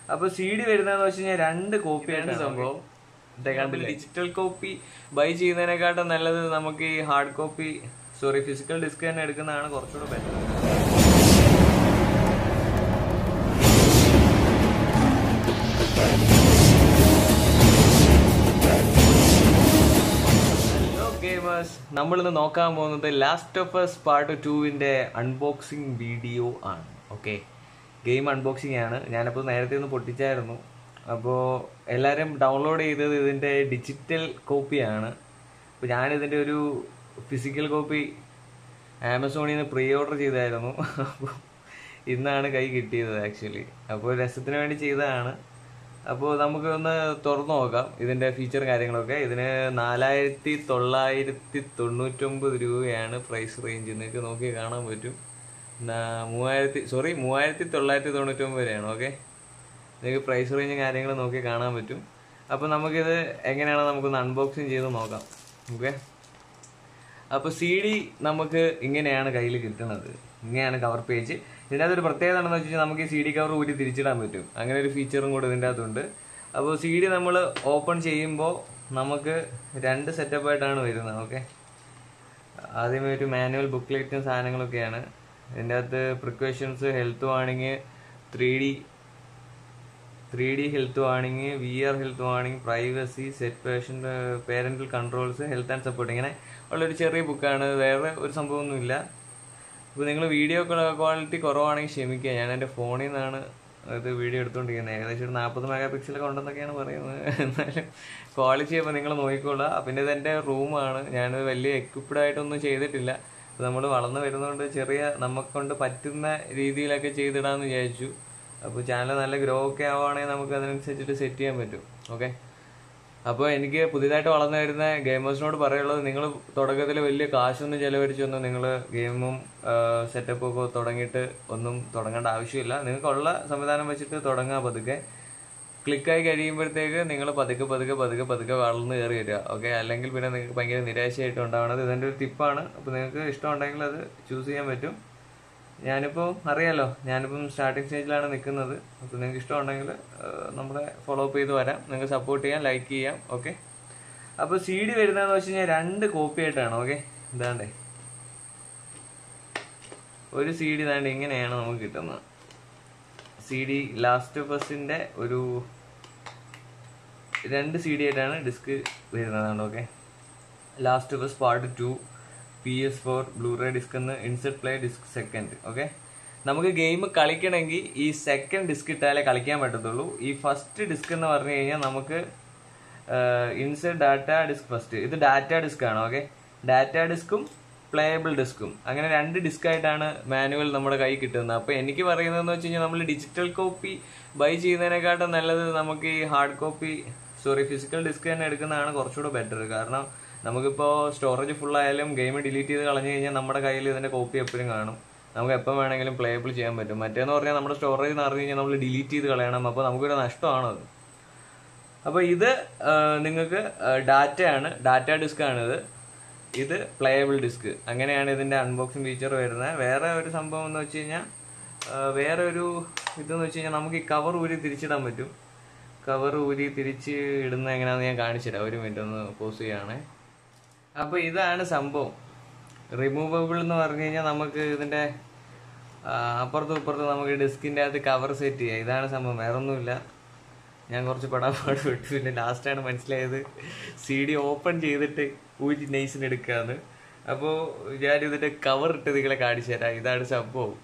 അപ്പൊ C D വരുന്നതെന്ന് വെച്ച് കഴിഞ്ഞാൽ രണ്ട് കോപ്പിയാണ് സംഭവം ഡിജിറ്റൽ കോപ്പി ബൈ ചെയ്യുന്നതിനെക്കാട്ടും നല്ലത് നമുക്ക് ഈ hard copy sorry physical disc തന്നെ എടുക്കുന്നതാണ് കുറച്ചുകൂടെ ബെറ്റർ ഹലോ ഗെയിമേഴ്സ് നമ്മളിന്ന് നോക്കാൻ പോകുന്നത് ലാസ്റ്റ് ഓഫ് എസ് പാർട്ട് ടുവിൻ്റെ അൺബോക്സിംഗ് വീഡിയോ ആണ് ഓക്കെ ഗെയിം അൺബോക്സിംഗ് ആണ് ഞാനപ്പോൾ നേരത്തെ ഒന്ന് പൊട്ടിച്ചായിരുന്നു അപ്പോൾ എല്ലാവരും ഡൗൺലോഡ് ചെയ്തത് ഇതിൻ്റെ ഡിജിറ്റൽ കോപ്പിയാണ് അപ്പോൾ ഞാനിതിൻ്റെ ഒരു ഫിസിക്കൽ കോപ്പി ആമസോണിൽ നിന്ന് പ്രീ ഓർഡർ ചെയ്തായിരുന്നു അപ്പോൾ ഇന്നാണ് കൈ കിട്ടിയത് ആക്ച്വലി അപ്പോൾ രസത്തിന് വേണ്ടി ചെയ്തതാണ് അപ്പോൾ നമുക്ക് ഒന്ന് തുറന്നു നോക്കാം ഇതിന്റെ ഫീച്ചർ കാര്യങ്ങളൊക്കെ ഇതിന് നാലായിരത്തി തൊള്ളായിരത്തി തൊണ്ണൂറ്റൊമ്പത് രൂപയാണ് പ്രൈസ് റേഞ്ച് നിങ്ങൾക്ക് നോക്കി കാണാൻ പറ്റും നാ- മൂവായിരത്തി സോറി മൂവായിരത്തി തൊള്ളായിരത്തി തൊണ്ണൂറ്റൊമ്പത് വരെയാണ് ഓക്കെ നിങ്ങൾക്ക് പ്രൈസ് റേഞ്ചും കാര്യങ്ങളും നോക്കി കാണാൻ പറ്റും അപ്പോൾ നമുക്കിത് എങ്ങനെയാണ് നമുക്കൊന്ന് അൺബോക്സിങ് ചെയ്ത് നോക്കാം ഓക്കെ അപ്പോൾ സി ഡി നമുക്ക് ഇങ്ങനെയാണ് കയ്യിൽ കിട്ടുന്നത് ഇങ്ങനെയാണ് കവർ പേജ് ഇതിൻ്റെ അകത്തൊരു പ്രത്യേകത എന്താണെന്ന് വെച്ച് കഴിഞ്ഞാൽ നമുക്ക് ഈ സി ഡി കവർ ഊരി തിരിച്ചിടാൻ പറ്റും അങ്ങനെ ഒരു ഫീച്ചറും കൂടെ ഇതിൻ്റെ അകത്തുണ്ട് അപ്പോൾ സി ഡി നമ്മൾ ഓപ്പൺ ചെയ്യുമ്പോൾ നമുക്ക് രണ്ട് സെറ്റപ്പായിട്ടാണ് വരുന്നത് ഓക്കെ ആദ്യമേ ഒരു മാനുവൽ ബുക്ക്ലെറ്റും സാധനങ്ങളൊക്കെയാണ് ഇതിൻ്റെ അകത്ത് precautions health വാണിങ് three D three D health വാണിങ് V R health വാണിങ് privacy set patient parental controls health and support ഇങ്ങനെ ഉള്ളൊരു ചെറിയ ബുക്കാണ് വേറെ ഒരു സംഭവമൊന്നുമില്ല ഇപ്പോൾ നിങ്ങൾ വീഡിയോ ക്വാളിറ്റി കുറവാണെങ്കിൽ ക്ഷമിക്കുക ഞാൻ എൻ്റെ ഫോണിൽ നിന്നാണ് ഇത് വീഡിയോ എടുത്തുകൊണ്ടിരിക്കുന്നത് ഏകദേശം ഒരു നാൽപ്പത് മെഗാ പിക്സലൊക്കെ ഉണ്ടെന്നൊക്കെയാണ് പറയുന്നത് എന്നാലും ക്വാളിറ്റി അപ്പോൾ നിങ്ങൾ നോക്കിക്കോളുക പിന്നെ ഇത് എൻ്റെ റൂമാണ് ഞാൻ വലിയ എക്വിപ്ഡ് ആയിട്ടൊന്നും ചെയ്തിട്ടില്ല നമ്മൾ വളർന്നു വരുന്നതുകൊണ്ട് ചെറിയ നമുക്കൊണ്ട് പറ്റുന്ന രീതിയിലൊക്കെ ചെയ്തിടാമെന്ന് വിചാരിച്ചു അപ്പോൾ ചാനൽ നല്ല ഗ്രോ ഒക്കെ ആവുകയാണെങ്കിൽ നമുക്ക് അതിനനുസരിച്ചിട്ട് സെറ്റ് ചെയ്യാൻ പറ്റും ഓക്കെ അപ്പോൾ എനിക്ക് പുതിയതായിട്ട് വളർന്നു വരുന്ന ഗെയിമേഴ്സിനോട് പറയുള്ളത് നിങ്ങൾ തുടക്കത്തിൽ വലിയ കാശൊന്നും ചെലവഴിച്ചൊന്നും നിങ്ങൾ ഗെയിമും സെറ്റപ്പും ഒക്കെ തുടങ്ങിയിട്ട് ഒന്നും തുടങ്ങേണ്ട ആവശ്യമില്ല നിങ്ങൾക്കുള്ള സംവിധാനം വെച്ചിട്ട് തുടങ്ങാൻ പതുക്കെ ക്ലിക്കായി കഴിയുമ്പോഴത്തേക്ക് നിങ്ങൾ പതുക്കെ പതുക്കെ പതുക്കെ പതുക്കെ വളർന്ന് കയറി വരിക ഓക്കെ അല്ലെങ്കിൽ പിന്നെ നിങ്ങൾക്ക് ഭയങ്കര നിരാശയായിട്ട് ഉണ്ടാവണത് ഇതിൻ്റെ ഒരു ടിപ്പാണ് അപ്പോൾ നിങ്ങൾക്ക് ഇഷ്ടമുണ്ടെങ്കിൽ അത് ചൂസ് ചെയ്യാൻ പറ്റും ഞാനിപ്പോൾ അറിയാലോ ഞാനിപ്പം സ്റ്റാർട്ടിങ് സ്റ്റേജിലാണ് നിൽക്കുന്നത് അപ്പോൾ നിങ്ങൾക്ക് ഇഷ്ടമുണ്ടെങ്കിൽ നമ്മളെ ഫോളോ അപ്പ് ചെയ്ത് വരാം നിങ്ങൾക്ക് സപ്പോർട്ട് ചെയ്യാം ലൈക്ക് ചെയ്യാം ഓക്കെ അപ്പോൾ സി ഡി വരുന്നതെന്ന് വെച്ച് കഴിഞ്ഞാൽ രണ്ട് കോപ്പി ആയിട്ടാണ് ഓക്കെ ഇതാണ്ടേ ഒരു സി ഡി ഇതാണ്ട് ഇങ്ങനെയാണ് നമുക്ക് കിട്ടുന്നത് സി ഡി ലാസ്റ്റ് ബസ്സിൻ്റെ ഒരു രണ്ട് സി ഡി ആയിട്ടാണ് ഡിസ്ക് വരുന്നതാണ് okay last of us part two P S four blu ray disc എന്ന് insert play disc second okay നമുക്ക് ഗെയിം കളിക്കണമെങ്കിൽ ഈ സെക്കൻഡ് ഡിസ്ക് ഇട്ടാലേ കളിക്കാൻ പറ്റത്തുള്ളൂ ഈ ഫസ്റ്റ് ഡിസ്ക് എന്ന് പറഞ്ഞു കഴിഞ്ഞാൽ നമുക്ക് ഇൻസെർട്ട് ഡാറ്റ ഡിസ്ക് ഫസ്റ്റ് ഇത് ഡാറ്റ ഡിസ്ക് ആണ് ഓക്കെ ഡാറ്റ ഡിസ്കും പ്ലേയബിൾ ഡിസ്കും അങ്ങനെ രണ്ട് ഡിസ്ക് ആയിട്ടാണ് മാനുവൽ നമ്മുടെ കൈ കിട്ടുന്നത് അപ്പോൾ എനിക്ക് പറയുന്നതെന്ന് വെച്ച് കഴിഞ്ഞാൽ നമ്മൾ ഡിജിറ്റൽ കോപ്പി ബൈ ചെയ്യുന്നതിനെക്കാട്ടും നല്ലത് നമുക്ക് ഈ hard copy sorry physical disc തന്നെ എടുക്കുന്നതാണ് കുറച്ചുകൂടെ ബെറ്റർ കാരണം നമുക്കിപ്പോൾ സ്റ്റോറേജ് ഫുൾ ആയാലും ഗെയിം ഡിലീറ്റ് ചെയ്ത് കളഞ്ഞു കഴിഞ്ഞാൽ നമ്മുടെ കയ്യിൽ ഇതിൻ്റെ കോപ്പി എപ്പോഴും കാണും നമുക്ക് എപ്പോൾ വേണമെങ്കിലും പ്ലേബിൾ ചെയ്യാൻ പറ്റും മറ്റേന്ന് പറഞ്ഞാൽ നമ്മുടെ സ്റ്റോറേജ് നിറഞ്ഞു കഴിഞ്ഞാൽ നമ്മൾ ഡിലീറ്റ് ചെയ്ത് കളയണം അപ്പോൾ നമുക്കൊരു നഷ്ടമാണത് അപ്പോൾ ഇത് നിങ്ങൾക്ക് ഡാറ്റയാണ് ഡാറ്റ ഡിസ്ക് ആണിത് ഇത് പ്ലേയബിൾ ഡിസ്ക് അങ്ങനെയാണ് ഇതിൻ്റെ അൺബോക്സിങ് ഫീച്ചർ വരുന്നത് വേറെ ഒരു സംഭവം എന്ന് വെച്ച് കഴിഞ്ഞാൽ വേറെ ഒരു ഇതെന്ന് വെച്ച് കഴിഞ്ഞാൽ നമുക്ക് ഈ കവർ ഊരി തിരിച്ചിടാൻ പറ്റും കവർ ഊരി തിരിച്ച് ഇടുന്ന എങ്ങനെയാണെന്ന് ഞാൻ കാണിച്ചുതരാം ഒരു മിനിറ്റ് ഒന്ന് പോസ് ചെയ്യുകയാണേ അപ്പോൾ ഇതാണ് സംഭവം റിമൂവബിൾ എന്ന് പറഞ്ഞു കഴിഞ്ഞാൽ നമുക്ക് ഇതിൻ്റെ ആ, അപ്പുറത്തും ഇപ്പുറത്തും നമുക്ക് ഡിസ്കിൻ്റെ അകത്ത് കവർ സെറ്റ് ചെയ്യാം ഇതാണ് സംഭവം വേറെ ഒന്നുമില്ല ഞാൻ കുറച്ച് പെടാപ്പാട് വിട്ടു പിന്നെ ലാസ്റ്റാണ് മനസ്സിലായത് സി ഡി ഓപ്പൺ ചെയ്തിട്ട് ഊരി നൈസിന് എടുക്കാന്ന് അപ്പോൾ ഞാൻ ഇതിൻ്റെ കവർ ഇട്ട് നിങ്ങളെ കാണിച്ചു തരാം ഇതാണ് സംഭവം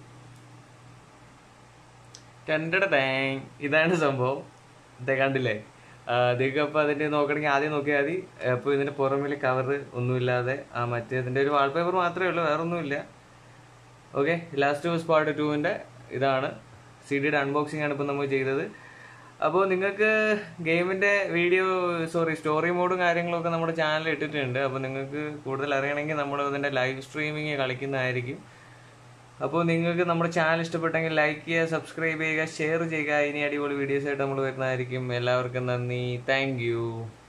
രണ്ടട താങ് ഇതാണ് സംഭവം ഇതേ കണ്ടില്ലേ നിങ്ങൾക്ക് അപ്പോൾ അതിൻ്റെ നോക്കണമെങ്കിൽ ആദ്യം നോക്കിയാൽ മതി അപ്പോൾ ഇതിൻ്റെ പുറമിൽ കവർ ഒന്നുമില്ലാതെ ആ മറ്റേതിൻ്റെ ഒരു വാൾപേപ്പർ മാത്രമേ ഉള്ളൂ വേറെ ഒന്നുമില്ല ഓക്കെ ലാസ്റ്റ് ഹൗസ് പാർട്ട് ടുവിൻ്റെ ഇതാണ് സി ഡിയുടെ അൺബോക്സിംഗ് ആണ് ഇപ്പോൾ നമ്മൾ ചെയ്തത് അപ്പോൾ നിങ്ങൾക്ക് ഗെയിമിൻ്റെ വീഡിയോ സോറി സ്റ്റോറി മോഡും കാര്യങ്ങളൊക്കെ നമ്മുടെ ചാനലിൽ ഇട്ടിട്ടുണ്ട് അപ്പോൾ നിങ്ങൾക്ക് കൂടുതൽ അറിയണമെങ്കിൽ നമ്മൾ അതിൻ്റെ ലൈവ് സ്ട്രീമിങ് കളിക്കുന്നതായിരിക്കും അപ്പോൾ നിങ്ങൾക്ക് നമ്മുടെ ചാനൽ ഇഷ്ടപ്പെട്ടെങ്കിൽ ലൈക്ക് ചെയ്യുക സബ്സ്ക്രൈബ് ചെയ്യുക ഷെയർ ചെയ്യുക ഇനി അടിപൊളി വീഡിയോസ് ആയിട്ട് നമ്മൾ വരുന്നതായിരിക്കും എല്ലാവർക്കും നന്ദി താങ്ക്